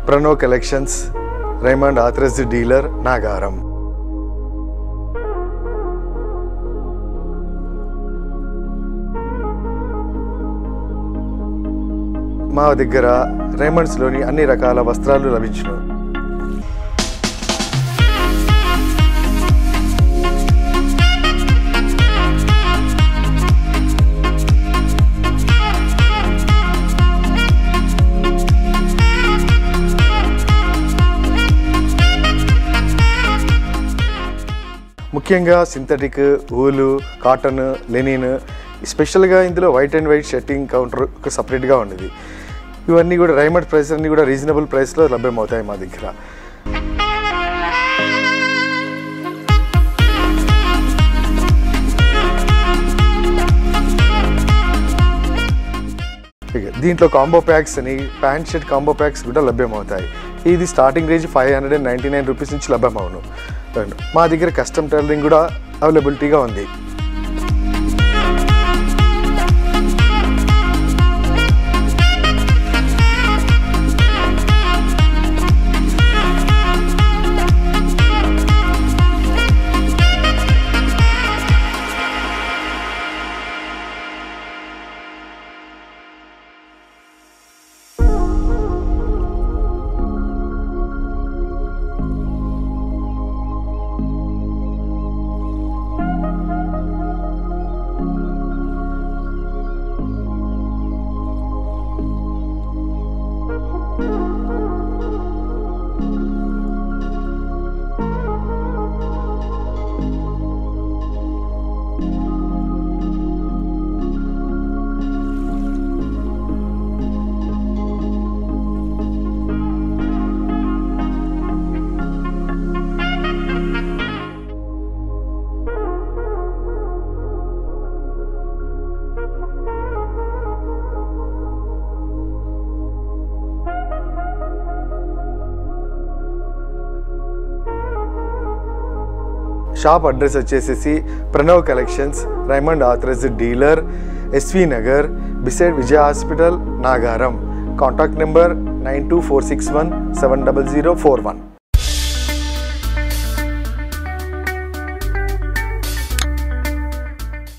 ప్రణో collections Raymond authorised dealer Nagaram మా దగ్గర రైమండ్స్లోని అన్ని రకాల వస్త్రాలు లభించును ముఖ్యంగా సింథటిక్ ఊలు కాటన్ లెనిన్ స్పెషల్గా ఇందులో white and white shirting counter సపరేట్గా ఉండేది ఇవన్నీ కూడా రైమండ్ ప్రైస్ అన్నీ కూడా రీజనబుల్ ప్రైస్లో లభ్యమవుతాయి మా దగ్గర ఇక దీంట్లో కాంబో ప్యాక్స్ అని ప్యాంట్ షర్ట్ కాంబో ప్యాక్స్ కూడా లభ్యమవుతాయి ఇది starting range five hundred and ninety nine rupees నుంచి లభ్యమవును అండ్ మా దగ్గర కస్టమ్ టైలరింగ్ కూడా అవైలబిలిటీగా ఉంది షాప్ అడ్రస్ వచ్చేసేసి Pranav collections Raymond authorised dealer SV Nagar beside Vijaya hospital Nagaram contact number nine two four six one seven double zero four one